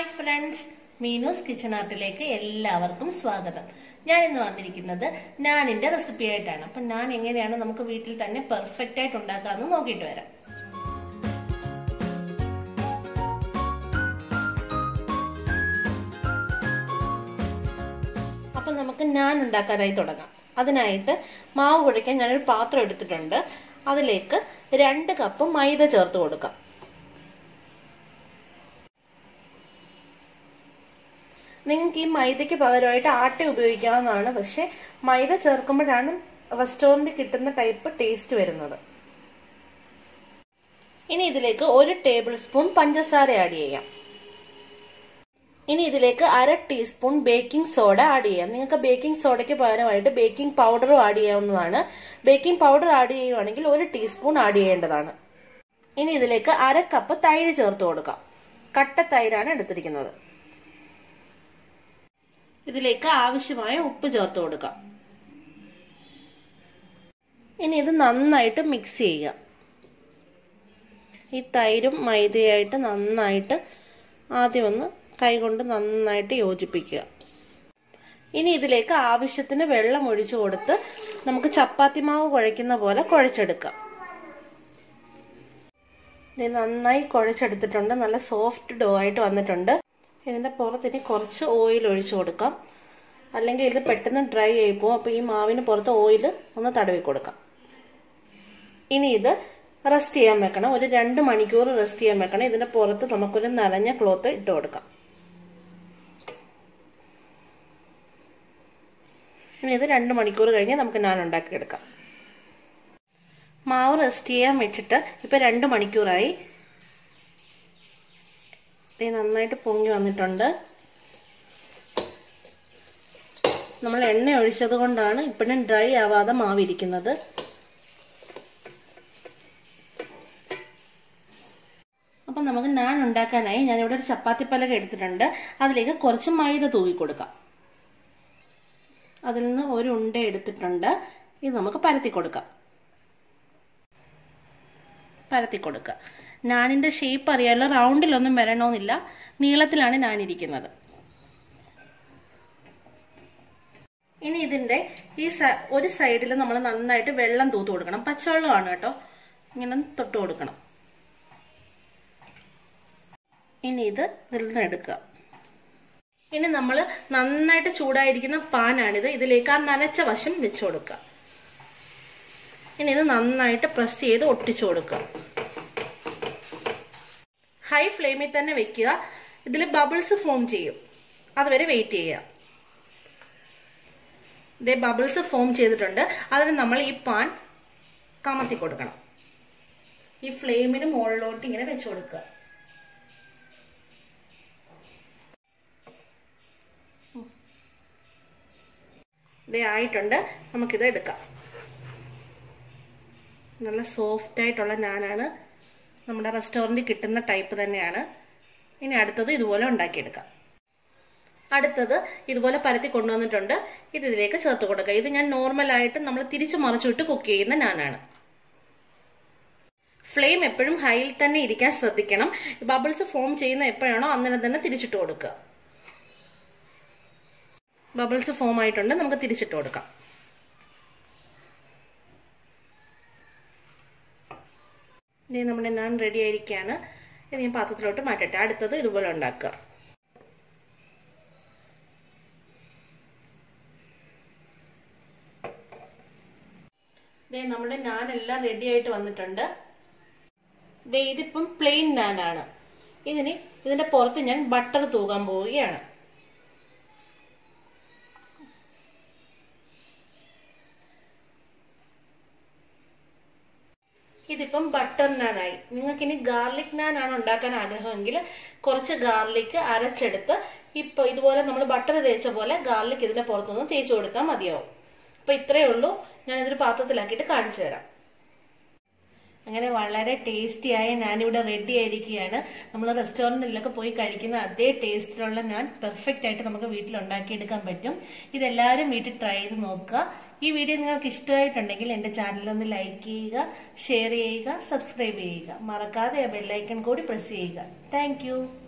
friends മീനൂസ് kitchen ആർട്ടിലേക്ക് എല്ലാവർക്കും സ്വാഗതം ഞാൻ ഇന്ന് വന്നിരിക്കുന്നത് നാനിന്റെ റെസിപ്പി ആയിട്ടാണ് അപ്പൊ ഞാൻ എങ്ങനെയാണ് നമുക്ക് വീട്ടിൽ തന്നെ പെർഫെക്റ്റ് ആയിട്ട് ഉണ്ടാക്കാമെന്ന് നോക്കിയിട്ട് വരാം അപ്പൊ നമുക്ക് ഞാൻ ഉണ്ടാക്കാനായി തുടങ്ങാം അതിനായിട്ട് മാവ് കുഴയ്ക്കാൻ ഞാനൊരു പാത്രം എടുത്തിട്ടുണ്ട് അതിലേക്ക് രണ്ട് കപ്പ് മൈദ ചേർത്ത് കൊടുക്കാം നിങ്ങൾക്ക് ഈ മൈദയ്ക്ക് പകരമായിട്ട് ആട്ട ഉപയോഗിക്കാവുന്നതാണ് പക്ഷെ മൈദ ചേർക്കുമ്പോഴാണ് റെസ്റ്റോറൻറ്റിൽ കിട്ടുന്ന ടൈപ്പ് ടേസ്റ്റ് വരുന്നത് ഇനി ഇതിലേക്ക് ഒരു ടേബിൾ സ്പൂൺ പഞ്ചസാര ആഡ് ചെയ്യാം ഇനി ഇതിലേക്ക് അര ടീസ്പൂൺ ബേക്കിംഗ് സോഡ ആഡ് ചെയ്യാം നിങ്ങൾക്ക് ബേക്കിംഗ് സോഡയ്ക്ക് പകരമായിട്ട് ബേക്കിംഗ് പൗഡറും ആഡ് ചെയ്യാവുന്നതാണ് ബേക്കിംഗ് പൗഡർ ആഡ് ചെയ്യുവാണെങ്കിൽ ഒരു ടീസ്പൂൺ ആഡ് ചെയ്യേണ്ടതാണ് ഇനി ഇതിലേക്ക് അര കപ്പ് തൈര് ചേർത്ത് കൊടുക്കാം കട്ട തൈരാണ് എടുത്തിരിക്കുന്നത് ഇതിലേക്ക് ആവശ്യമായ ഉപ്പ് ചേർത്ത് കൊടുക്കാം ഇനി ഇത് നന്നായിട്ട് മിക്സ് ചെയ്യുക ഈ തൈരും മൈദയായിട്ട് നന്നായിട്ട് ആദ്യം ഒന്ന് കൈകൊണ്ട് നന്നായിട്ട് യോജിപ്പിക്കുക ഇനി ഇതിലേക്ക് ആവശ്യത്തിന് വെള്ളം ഒഴിച്ചു കൊടുത്ത് നമുക്ക് ചപ്പാത്തി മാവ് കുഴയ്ക്കുന്ന പോലെ കുഴച്ചെടുക്കാം ഇത് നന്നായി കുഴച്ചെടുത്തിട്ടുണ്ട് നല്ല സോഫ്റ്റ് ഡോ ആയിട്ട് വന്നിട്ടുണ്ട് ഇതിൻ്റെ പുറത്തിന് കുറച്ച് ഓയിൽ ഒഴിച്ചു കൊടുക്കാം അല്ലെങ്കിൽ ഇത് പെട്ടെന്ന് ഡ്രൈ ആയി പോകും അപ്പോൾ ഈ മാവിന് പുറത്ത് ഓയിൽ ഒന്ന് തടവി കൊടുക്കാം ഇനി ഇത് റെസ്റ്റ് ചെയ്യാൻ വെക്കണം ഒരു രണ്ട് മണിക്കൂർ റെസ്റ്റ് ചെയ്യാൻ വെക്കണം ഇതിന്റെ പുറത്ത് നമുക്കൊരു നനഞ്ഞ ക്ലോത്ത് ഇട്ട് കൊടുക്കാം ഇനി ഇത് രണ്ട് മണിക്കൂർ കഴിഞ്ഞ് നമുക്ക് ഞാൻ ഉണ്ടാക്കിയെടുക്കാം മാവ് റെസ്റ്റ് ചെയ്യാൻ വെച്ചിട്ട് ഇപ്പം രണ്ട് മണിക്കൂറായി ഇത് നന്നായിട്ട് പൊങ്ങി വന്നിട്ടുണ്ട് നമ്മൾ എണ്ണ ഒഴിച്ചത് കൊണ്ടാണ് ഇപ്പോഴും ഡ്രൈ ആവാതെ മാവിരിക്കുന്നത് അപ്പം നമുക്ക് നാൻ ഉണ്ടാക്കാനായി ഞാനിവിടെ ഒരു ചപ്പാത്തി പലക എടുത്തിട്ടുണ്ട് അതിലേക്ക് കുറച്ച് മൈദ തൂക്കി കൊടുക്കാം അതിൽ നിന്ന് ഒരു ഉണ്ട എടുത്തിട്ടുണ്ട് ഇത് നമുക്ക് പരത്തി കൊടുക്കാം പരത്തി കൊടുക്കുക നാനിൻ്റെ ഷേപ്പ് അറിയാമല്ലോ റൗണ്ടിലൊന്നും വരണമെന്നില്ല നീളത്തിലാണ് ഞാൻ ഇരിക്കുന്നത് ഇനി ഇതിൻ്റെ ഈ ഒരു സൈഡിൽ നമ്മൾ നന്നായിട്ട് വെള്ളം തൂത്ത് കൊടുക്കണം പച്ചവെള്ളമാണ് കേട്ടോ ഇങ്ങനെ തൊട്ട് കൊടുക്കണം ഇനി ഇത് ഇതിൽ നിന്ന് എടുക്കുക ഇനി നമ്മൾ നന്നായിട്ട് ചൂടായിരിക്കുന്ന പാനാണിത് ഇതിലേക്ക് ആ നനച്ച വശം വെച്ചു കൊടുക്കുക ഇനി ഇത് നന്നായിട്ട് പ്രസ് ചെയ്ത് ഒട്ടിച്ചു കൊടുക്കുക ഹൈ ഫ്ലെയിമിൽ തന്നെ വെക്കുക ഇതിൽ ബബിൾസ് ഫോം ചെയ്യും അതുവരെ വെയിറ്റ് ചെയ്യുക ഇതേ ബബിൾസ് ഫോം ചെയ്തിട്ടുണ്ട് അതിന് നമ്മൾ ഈ പാൻ കമത്തി കൊടുക്കണം ഈ ഫ്ലെയിമിന് മുകളിലോട്ട് ഇങ്ങനെ വെച്ചു കൊടുക്കുക ഇതേ ആയിട്ടുണ്ട് നമുക്കിത് എടുക്കാം നല്ല സോഫ്റ്റ് ആയിട്ടുള്ള നാനാണ് നമ്മുടെ റെസ്റ്റോറൻറ്റിൽ കിട്ടുന്ന ടൈപ്പ് തന്നെയാണ് ഇനി അടുത്തത് ഇതുപോലെ ഉണ്ടാക്കിയെടുക്കാം അടുത്തത് ഇതുപോലെ പരത്തി കൊണ്ടുവന്നിട്ടുണ്ട് ഇത് ഇതിലേക്ക് ചേർത്ത് കൊടുക്കുക ഇത് ഞാൻ നോർമലായിട്ട് നമ്മൾ തിരിച്ചു മറിച്ചിട്ട് കുക്ക് ചെയ്യുന്ന നാനാണ് ഫ്ലെയിം എപ്പോഴും ഹൈയിൽ തന്നെ ഇരിക്കാൻ ശ്രദ്ധിക്കണം ബബിൾസ് ഫോം ചെയ്യുന്ന എപ്പോഴാണോ അന്നേരം തന്നെ തിരിച്ചിട്ട് കൊടുക്കുക ബബിൾസ് ഫോം ആയിട്ടുണ്ട് നമുക്ക് തിരിച്ചിട്ട് കൊടുക്കാം ഇനി നമ്മുടെ നാൻ റെഡി ആയിരിക്കുകയാണ് ഇത് ഞാൻ പാത്രത്തിലോട്ട് മാറ്റട്ടെ അടുത്തത് ഇതുപോലെ ഉണ്ടാക്കുക ദേ നമ്മുടെ നാൻ എല്ലാം റെഡി ആയിട്ട് വന്നിട്ടുണ്ട് ദേ ഇതിപ്പം പ്ലെയിൻ നാനാണ് ഇതിന് ഇതിന്റെ പുറത്ത് ഞാൻ ബട്ടർ തൂകാൻ പോവുകയാണ് ഇതിപ്പം ബട്ടർ നാനായി നിങ്ങൾക്ക് ഇനി ഗാർലിക് നാൻ ആണ് ഉണ്ടാക്കാൻ ആഗ്രഹമെങ്കിൽ കുറച്ച് ഗാർലിക് അരച്ചെടുത്ത് ഇപ്പൊ ഇതുപോലെ നമ്മൾ ബട്ടർ തേച്ച പോലെ ഗാർലിക് ഇതിന്റെ പുറത്തുനിന്ന് തേച്ച് കൊടുത്താൽ മതിയാവും അപ്പൊ ഇത്രയേ ഉള്ളൂ ഞാൻ ഇതൊരു പാത്രത്തിലാക്കിയിട്ട് കാണിച്ചു തരാം അങ്ങനെ വളരെ ടേസ്റ്റിയായ ഞാനിവിടെ റെഡി ആയിരിക്കുകയാണ് നമ്മൾ റെസ്റ്റോറൻറ്റിലൊക്കെ പോയി കഴിക്കുന്ന അതേ ടേസ്റ്റിലുള്ള ഞാൻ പെർഫെക്റ്റ് ആയിട്ട് നമുക്ക് വീട്ടിൽ ഉണ്ടാക്കിയെടുക്കാൻ പറ്റും ഇതെല്ലാവരും വീട്ടിൽ ട്രൈ ചെയ്ത് നോക്കുക ഈ വീഡിയോ നിങ്ങൾക്ക് ഇഷ്ടമായിട്ടുണ്ടെങ്കിൽ എൻ്റെ ചാനൽ ഒന്ന് ലൈക്ക് ചെയ്യുക ഷെയർ ചെയ്യുക സബ്സ്ക്രൈബ് ചെയ്യുക മറക്കാതെ ആ ബെല്ലൈക്കൺ കൂടി പ്രസ് ചെയ്യുക താങ്ക്